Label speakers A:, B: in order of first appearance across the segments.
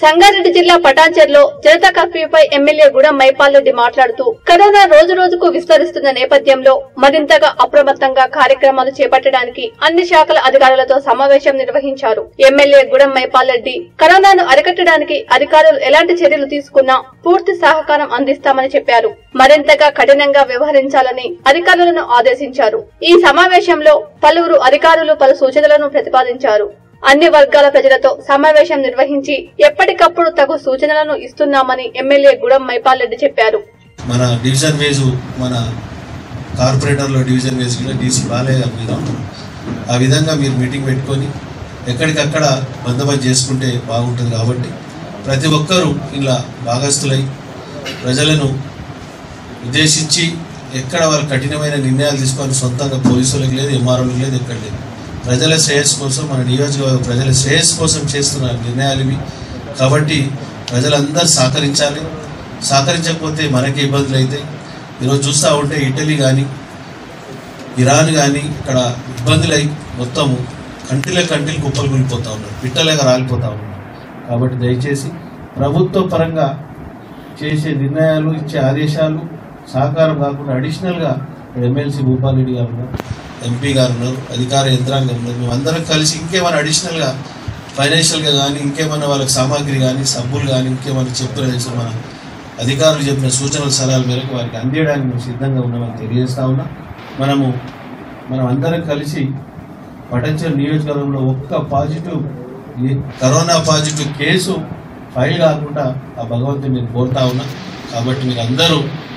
A: సంగారెడ్డి జిల్లా పటాన్చెర్లో జనతా కర్ఫ్యూపై ఎమ్మెల్యే గుడం మైపాల్ రెడ్డి మాట్లాడుతూ కరోనా రోజు రోజుకు విస్తరిస్తున్న నేపథ్యంలో మరింతగా అప్రమత్తంగా కార్యక్రమాలు చేపట్టడానికి అన్ని శాఖల అధికారులతో సమావేశం నిర్వహించారు ఎమ్మెల్యే గుడం మైపాల్ రెడ్డి కరోనాను అరికట్టడానికి అధికారులు ఎలాంటి చర్యలు తీసుకున్నా పూర్తి సహకారం అందిస్తామని చెప్పారు మరింతగా కఠినంగా వ్యవహరించాలని అధికారులను ఆదేశించారు ఈ సమావేశంలో పలువురు అధికారులు పలు సూచనలను ప్రతిపాదించారు అన్ని వర్గాల ప్రజలతో సమావేశం నిర్వహించి ఎప్పటికప్పుడు తగు సూచనలను ఇస్తున్నామని ఎమ్మెల్యే గుడం మైపాల్ రెడ్డి చెప్పారు
B: మన డివిజన్ వేజ్ మన కార్పొరేటర్లో డివిజన్ వేజ్ కూడా డీసీ బాలయ్య గారి మీద ఉంటుంది ఆ విధంగా మీరు మీటింగ్ పెట్టుకొని ఎక్కడికక్కడ బందోబస్తు చేసుకుంటే బాగుంటుంది కాబట్టి ప్రతి ఒక్కరూ ఇలా భాగస్థులై ప్రజలను ఉద్దేశించి ఎక్కడ వాళ్ళు కఠినమైన నిర్ణయాలు తీసుకొని సొంతంగా పోలీసులకు లేదు ఎంఆర్ఓలకు లేదు ఎక్కడ లేదు ప్రజల శ్రేయస్సు కోసం మన నియోజకవర్గ ప్రజల శ్రేయస్సు కోసం చేస్తున్న నిర్ణయాలు ఇవి కాబట్టి ప్రజలందరూ సహకరించాలి సహకరించకపోతే మనకి ఇబ్బందులు అవుతాయి ఈరోజు చూస్తూ ఉంటే ఇటలీ కానీ ఇరాన్ కానీ ఇక్కడ ఇబ్బందులు అయి మొత్తము కంటిలో కంటిలు కుప్పలు కూలిపోతూ ఉన్నారు పిట్టలేక రాలిపోతూ ఉన్నారు కాబట్టి దయచేసి ప్రభుత్వ పరంగా చేసే నిర్ణయాలు ఇచ్చే ఆదేశాలు సహకారం కాకుండా అడిషనల్గా ఎమ్మెల్సీ భూపాల్ రెడ్డి గారు ఉన్నారు ఎంపీ గారు ఉన్నారు అధికార యంత్రాంగం ఉన్నారు మేము అందరం కలిసి ఇంకేమైనా అడిషనల్గా ఫైనాన్షియల్గా కానీ ఇంకేమైనా వాళ్ళకి సామాగ్రి కానీ సబ్బులు కానీ ఇంకేమైనా చెప్పిన మన అధికారులు చెప్పిన సూచనల సలహాల మేరకు వారికి అందించడానికి మేము సిద్ధంగా ఉన్నామని తెలియజేస్తా ఉన్నా మనము మనం అందరం కలిసి పటంచర్ నియోజకవర్గంలో ఒక్క పాజిటివ్ ఈ కరోనా పాజిటివ్ కేసు ఫైల్ కాకుండా ఆ భగవంతుని నేను కోరుతా ఉన్నా కాబట్టి మీరు అందరూ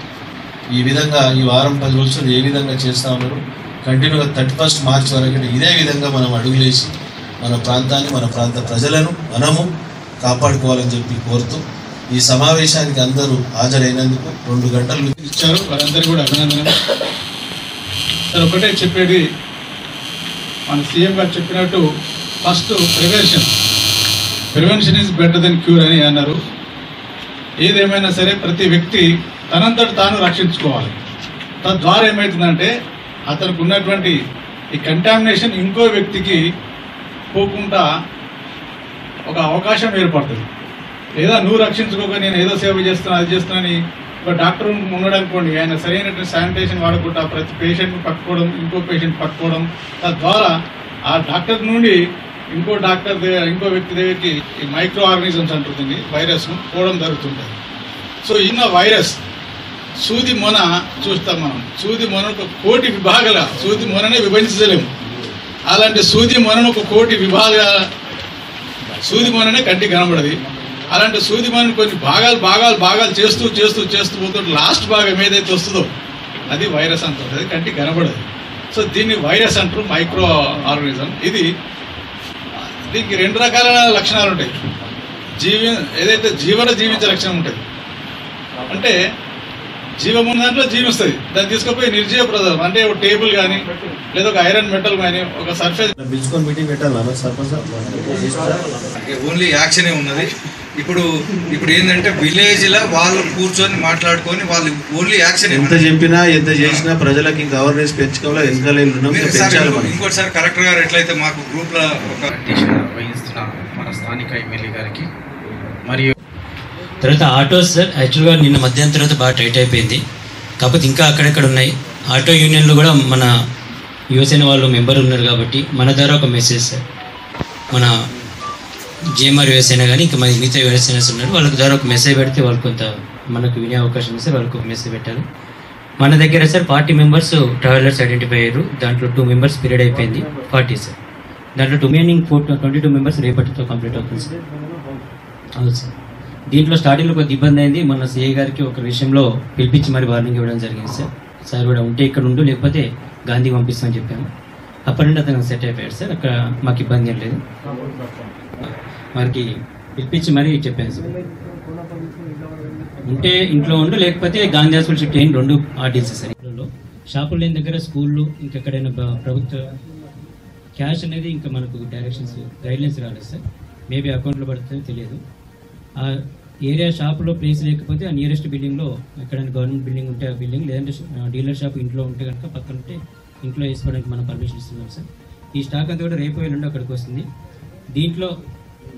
B: ఈ విధంగా ఈ వారం పది రోజులు ఏ విధంగా చేస్తా ఉన్నారు కంటిన్యూగా థర్టీ ఫస్ట్ మార్చ్ వరకు ఇదే విధంగా మనం అడుగులేసి మన ప్రాంతాన్ని మన ప్రాంత ప్రజలను మనము కాపాడుకోవాలని చెప్పి కోరుతూ ఈ సమావేశానికి అందరూ హాజరైనందుకు రెండు గంటలు
C: ఇచ్చారు వారందరికీ కూడా అభినందనలు సార్ ఒకటే చెప్పేది మన సీఎం గారు చెప్పినట్టు first prevention prevention is better then cure అని అన్నారు ఏదేమైనా సరే ప్రతి వ్యక్తి తనంతట తాను రక్షించుకోవాలి తద్వారా ఏమవుతుందంటే అతనికి ఉన్నటువంటి ఈ కంటామినేషన్ ఇంకో వ్యక్తికి పోకుండా ఒక అవకాశం ఏర్పడుతుంది లేదా నువ్వు రక్షించుకోక నేను ఏదో సేవ చేస్తున్నా అది చేస్తున్నాని ఒక డాక్టర్ ఉన్నాడు అనుకోండి ఆయన సరైనటువంటి శానిటేషన్ వాడకుండా ప్రతి పేషెంట్ పట్టుకోవడం ఇంకో పేషెంట్ పట్టుకోవడం తద్వారా ఆ డాక్టర్ నుండి ఇంకో డాక్టర్ దగ్గర ఇంకో వ్యక్తి దగ్గరికి ఈ మైక్రో ఆర్గనిజమ్స్ అంటుంది వైరస్ పోవడం జరుగుతుంటుంది సో ఇన్న వైరస్ సూది మొన చూస్తాం మనం సూది మొన ఒక కోటి విభాగాల సూది మొననే విభజించలేము అలాంటి సూది మొనను ఒక కోటి విభాగాల సూది మొననే కంటికి కనబడది అలాంటి సూది మొనని కొన్ని భాగాలు భాగాలు భాగాలు చేస్తూ చేస్తూ చేస్తూ పోతుంటే లాస్ట్ భాగం ఏదైతే వస్తుందో అది వైరస్ అంటారు అది కంటికి కనబడదు సో దీన్ని వైరస్ అంటారు మైక్రో ఆర్గనిజం ఇది దీనికి రెండు రకాల లక్షణాలు ఉంటాయి జీవి ఏదైతే జీవన జీవించే లక్షణం ఉంటుంది అంటే జీవం ఉన్న దాంట్లో జీవిస్తుంది దాన్ని తీసుకుపోయి నిర్జీవ ప్రధానం అంటే ఒక టేబుల్ కానీ లేదా ఒక ఐరన్ మెటల్ కానీ ఒక సర్ఫేస్
B: పిలుచుకొని మీటింగ్ పెట్టాలి సర్పంచ్
D: ఓన్లీ యాక్షనే ఉన్నది ఇప్పుడు ఇప్పుడు ఏంటంటే విలేజ్ లో వాళ్ళు కూర్చొని మాట్లాడుకొని వాళ్ళు ఓన్లీ యాక్షన్
B: ఎంత చెప్పినా ఎంత చేసినా ప్రజలకు ఇంకా అవేర్నెస్ పెంచుకోవాలా వెనకాల ఉన్నాం ఇంకా పెంచాలి మనం
D: ఇంకోటిసారి కలెక్టర్ గారు ఎట్లయితే మాకు గ్రూప్ లో ఒక
E: అధ్యక్షత వహిస్తున్న మన స్థానిక ఎమ్మెల్యే గారికి మరియు తర్వాత ఆటోస్ సార్ యాక్చువల్గా నిన్న మధ్యాహ్నం తర్వాత బాగా టైట్ అయిపోయింది కాకపోతే ఇంకా అక్కడక్కడ ఉన్నాయి ఆటో యూనియన్లు కూడా మన యువసేన వాళ్ళు మెంబర్ ఉన్నారు కాబట్టి మన ద్వారా ఒక మెసేజ్ సార్ మన జేఎంఆర్ యువసేన కానీ ఇంకా మన మిగతా యువసేనస్ ఉన్నారు వాళ్ళ ద్వారా ఒక మెసేజ్ పెడితే వాళ్ళు కొంత మనకు వినే అవకాశం ఉంది సార్ వాళ్ళకి ఒక మెసేజ్ పెట్టారు మన దగ్గర sir forty members travellers identify అయ్యారు దాంట్లో టూ మెంబర్స్ పీరియడ్ అయిపోయింది ఫార్టీ సార్ దాంట్లో remaining four twenty two members రేపటితో కంప్లీట్ అవుతుంది సార్ అవును సార్ దీంట్లో స్టార్టింగ్లో కొద్ది ఇబ్బంది అయింది మన సిఐ గారికి ఒక విషయంలో పిలిపించి మరి వార్నింగ్ ఇవ్వడం జరిగింది సార్ సార్ కూడా ఉంటే ఇక్కడ ఉండు లేకపోతే గాంధీ పంపిస్తామని చెప్పాము అప్పటి నుండి అతను సెట్ అయిపోయాడు సార్ అక్కడ మాకు ఇబ్బంది ఏం లేదు వారికి పిలిపించి మరీ చెప్పాను సార్ ఉంటే ఇంట్లో ఉండు లేకపోతే గాంధీ హాస్పిటల్ షిఫ్ట్ అయ్యింది రెండు ఆర్డీసీ సార్ ఇంట్లో షాపులు లేని దగ్గర స్కూళ్ళు ఇంకెక్కడైనా ప్ర- ప్రభుత్వ క్యాష్ అనేది ఇంకా మనకు డైరెక్షన్స్ గైడ్లైన్స్ రాలేదు సార్ మేబీ అకౌంట్లో పడుతుందో తెలియదు ఆ ఏరియా షాప్లో ప్లేస్ లేకపోతే ఆ నియరెస్ట్ బిల్డింగ్లో ఎక్కడైనా గవర్నమెంట్ బిల్డింగ్ ఉంటే ఆ బిల్డింగ్ లేదంటే డీలర్ షాప్ ఇంట్లో ఉంటే కనుక పక్కన ఉంటే ఇంట్లో వేసుకోవడానికి మనం పర్మిషన్ ఇస్తున్నాం సార్ ఈ స్టాక్ అంతా కూడా రేపు ఎల్లుండి అక్కడికి వస్తుంది దీంట్లో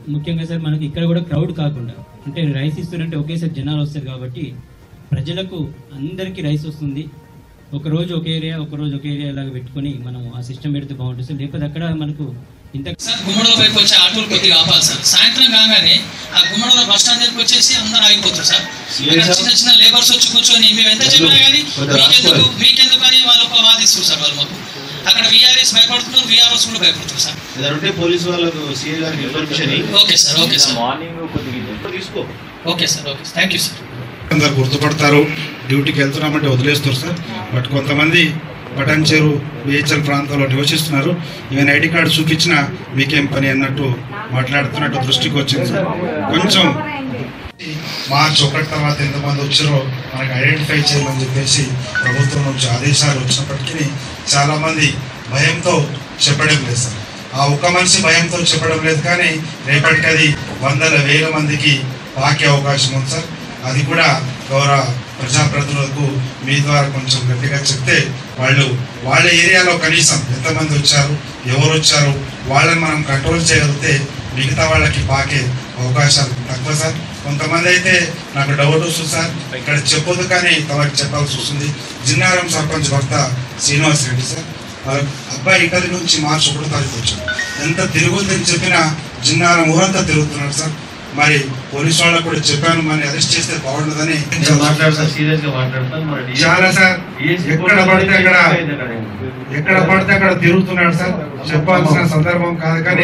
E: ముఖ్యంగా సార్ మనకి ఇక్కడ కూడా క్రౌడ్ కాకుండా అంటే రైస్ ఇస్తుంటే ఒకేసారి జనాలు వస్తారు కాబట్టి ప్రజలకు అందరికీ రైస్ వస్తుంది ఒక రోజు ఒక ఏరియా ఒక రోజు ఒక ఏరియా లాగా పెట్టుకొని మనం ఆ సిస్టమ్ పెడితే బాగుంటుంది సార్ లేకపోతే అక్కడ మనకు ఇంత
F: సార్ గుమ్మడోల వైపు వచ్చే ఆటోలు కొద్దిగా ఆపాలి సార్ సాయంత్రం కాగానే ఆ గుమ్మడోల బస్ స్టాండ్ దగ్గరికి వచ్చేసి అందరూ ఆగిపోతారు సార్ అక్కడ చిన్న చిన్న లేబర్స్ వచ్చి కూర్చొని మేము ఎంత చెప్పినా కానీ మీకెందుకు మీకెందుకు అని వాళ్ళు ఒక వాదిస్తారు సార్ వాళ్ళు మాకు అక్కడ విఆర్ఎస్ భయపడుతున్నారు విఆర్ఎస్ కూడా భయపడుతున్నారు సార్
G: ఏదంటే పోలీసు వాళ్ళకు సీఏ గారికి ఇన్ఫర్మేషన్ ఇయ్యి.
F: ఓకే సార్ ఓకే సార్
G: తీసుకో
F: okay sir okay thank you sir
H: అందరు గుర్తుపడతారు డ్యూటీకి వెళ్తున్నామంటే వదిలేస్తారు సార్ బట్ కొంతమంది పటంచేరు బిహెచ్ఎల్ ప్రాంతంలో నివసిస్తున్నారు ఈవెన్ ఐడి కార్డు చూపించిన మీకేం పని అన్నట్టు మాట్లాడుతున్నట్టు దృష్టికి వచ్చింది సార్ కొంచెం మార్చి ఒకటి తర్వాత ఎంతమంది వచ్చారో మనకు ఐడెంటిఫై చేయమని చెప్పేసి ప్రభుత్వం నుంచి ఆదేశాలు వచ్చినప్పటికీ చాలా మంది భయంతో చెప్పడం లేదు సార్ ఆ ఒక్క మనిషి భయంతో చెప్పడం లేదు కానీ రేపటికి అది వందల వేల మందికి పాకే అవకాశం ఉంది సార్ అది కూడా గౌరవ ప్రజాప్రతినిధులకు మీ ద్వారా కొంచెం గట్టిగా చెప్తే వాళ్ళు వాళ్ళ ఏరియాలో కనీసం ఎంతమంది వచ్చారు ఎవరు వచ్చారు వాళ్ళని మనం కంట్రోల్ చేయగలిగితే మిగతా వాళ్ళకి పాకే అవకాశాలు తక్కువ సార్ కొంతమంది అయితే నాకు డౌట్ వస్తుంది సార్ ఇక్కడ చెప్పొద్దు కానీ తమకి చెప్పాల్సి వస్తుంది జిన్నారం సర్పంచ్ భర్త శ్రీనివాస్ రెడ్డి సార్ వాళ్ళ అబ్బాయి ఇటలీ నుంచి మార్చి ఒకటో తారీఖు వచ్చాడు ఎంత తిరుగుతుందని చెప్పినా జిన్నారం ఊరంతా తిరుగుతున్నాడు సార్ మరి పోలీసు వాళ్ళకు కూడా చెప్పాను మరి అరెస్ట్ చేస్తే బాగుండదని
G: మాట్లాడు సార్ సీరియస్ గా మాట్లాడతాను మన DSP
H: చాలా సార్ ఎక్కడ పడితే అక్కడ ఎక్కడ పడితే అక్కడ తిరుగుతున్నాడు సార్ చెప్పాల్సిన సందర్భం కాదు కానీ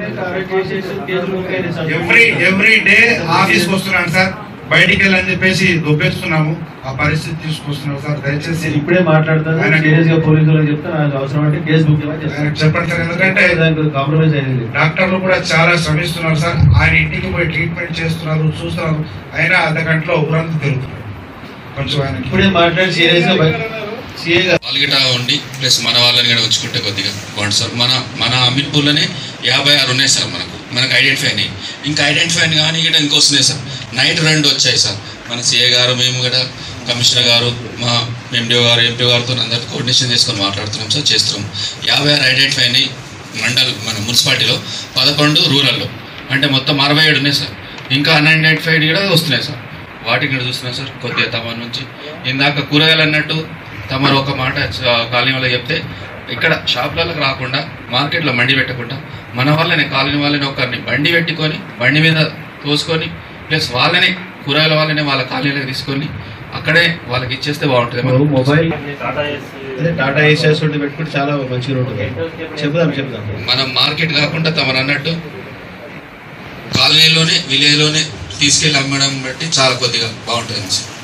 H: ఎవ్రీ ఎవ్రీ డే ఆఫీస్ కి వస్తున్నాడు సార్ బయటికి వెళ్ళని చెప్పేసి దొబ్బేస్తున్నాము ఆ పరిస్థితి తీసుకొస్తున్నాడు సార్ దయచేసి
G: నేను ఇప్పుడే మాట్లాడతాను
H: ఆయన-
G: సీరియస్ గా పోలీసు వాళ్ళకి చెప్తే నాకు అవసరం అంటే కేసు బుక్ చేయమని చెప్తాను
H: ఆయనకు చెప్పండి సార్ ఎందుకంటే
G: దానికి కాంప్రమైజ్ అయింది
H: డాక్టర్లు కూడా చాలా శ్రమిస్తున్నారు సార్ ఆయన ఇంటికి పోయి ట్రీట్మెంట్ చేస్తున్నారు చూస్తున్నారు అయినా అర్ధ గంటలో ఊరంతా తిరుగుతున్నారు కొంచెం ఆయన
G: ఇప్పుడే మాట్లాడి సీరియస్ గా సీఏ గారు
I: పాల్గొట ఉండి ప్లస్ మన వాళ్ళని కూడా ఉంచుకుంటే కొద్దిగా బాగుంటుంది సార్ మన మన అమీర్పూర్లోనే యాభై ఆరు ఉన్నాయి సార్ మనకు మనకు ఐడెంటిఫై అయినాయి ఇంకా ఐడెంటిఫై అయిన కానీ ఇక్కడ ఇంకొస్తున్నాయి సార్ నైట్ రెండు వచ్చాయి సార్ మన సీఏ గారు మేము కూడా కమిషనర్ గారు మా ఎండిఓ గారు ఎంపీ గారితో అందరితో కోఆర్డినేషన్ చేసుకొని మాట్లాడుతున్నాం సార్ చేస్తున్నాం యాభై ఆరు ఐడెంటిఫై అయినాయి మండల్ మన మున్సిపాలిటీలో పదకొండు రూరల్లో అంటే మొత్తం అరవై ఏడు ఉన్నాయి సార్ ఇంకా అన్ఐడెంటిఫైడ్ కూడా వస్తున్నాయి సార్ వాటికి కూడా చూస్తున్నాం సార్ కొద్దిగా తమ నుంచి ఇందాక కూరగాయలు అన్నట్టు తమరు ఒక మాట చ- కాలనీ వాళ్ళకి చెప్తే ఇక్కడ షాపులకు రాకుండా మార్కెట్లో మండి పెట్టకుండా మన వాళ్ళని కాలనీ వాళ్ళని ఒకరిని బండి పెట్టుకొని బండి మీద తోసుకొని ప్లస్ వాళ్ళని కూరగాయల వాళ్ళని వాళ్ళ కాలనీలకు తీసుకొని అక్కడే వాళ్ళకి ఇచ్చేస్తే బాగుంటుంది
G: ఇప్పుడు మొబైల్ అదే టాటా ఏసియాస్ ఒకటి పెట్టుకుంటే చాలా మంచిగా ఉంటుంది చెప్దాం చెప్దాం
I: మనం మార్కెట్ కాకుండా తమరు అన్నట్టు కాలనీలోనే విలేజ్లోనే తీసుకెళ్ళి అమ్మడం బట్టి చాలా కొద్దిగా బాగుంటుంది సార్